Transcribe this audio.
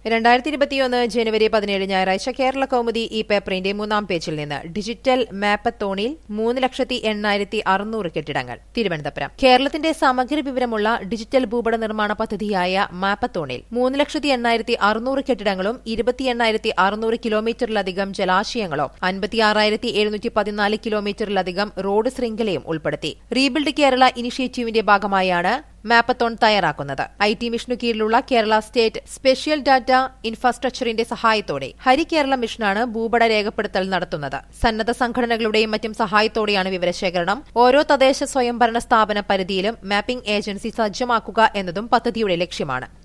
രണ്ടായിരത്തി ഇരുപത്തിയൊന്ന് ജനുവരി പതിനേഴ് ഞായറാഴ്ച കേരള കൗമുദി ഈ പേപ്പറിന്റെ മൂന്നാം പേജിൽ നിന്ന് ഡിജിറ്റൽ മാപ്പത്തോണിൽ മൂന്ന് ലക്ഷത്തി എണ്ണായിരത്തി അറുന്നൂറ് കെട്ടിടങ്ങൾ തിരുവനന്തപുരം കേരളത്തിന്റെ സമഗ്ര വിവരമുള്ള ഡിജിറ്റൽ ഭൂപട നിർമ്മാണ പദ്ധതിയായ മാപ്പത്തോണിൽ മൂന്ന് ലക്ഷത്തി എണ്ണായിരത്തി അറുന്നൂറ് കെട്ടിടങ്ങളും ഇരുപത്തി എണ്ണായിരത്തി അറുന്നൂറ് കിലോമീറ്ററിലധികം ജലാശയങ്ങളും അൻപത്തിയാറായിരത്തി എഴുന്നൂറ്റി പതിനാല് കിലോമീറ്ററിലധികം റോഡ് ശൃംഖലയും ഉൾപ്പെടുത്തി റീബിൽഡ് കേരള ഇനിഷ്യേറ്റീവിന്റെ ഭാഗമായാണ് മാപ്പത്തോൺ തയ്യാറാക്കുന്നത് ഐ ടി മിഷനു കീഴിലുള്ള കേരള സ്റ്റേറ്റ് സ്പെഷ്യൽ ഡാറ്റ ഇൻഫ്രാസ്ട്രക്ചറിന്റെ സഹായത്തോടെ ഹരി കേരള മിഷനാണ് ഭൂപട രേഖപ്പെടുത്തൽ നടത്തുന്നത് സന്നദ്ധ സംഘടനകളുടെയും മറ്റും സഹായത്തോടെയാണ് വിവരശേഖരണം ഓരോ തദ്ദേശ സ്വയംഭരണ സ്ഥാപന പരിധിയിലും മാപ്പിംഗ് ഏജൻസി സജ്ജമാക്കുക എന്നതും പദ്ധതിയുടെ ലക്ഷ്യമാണ്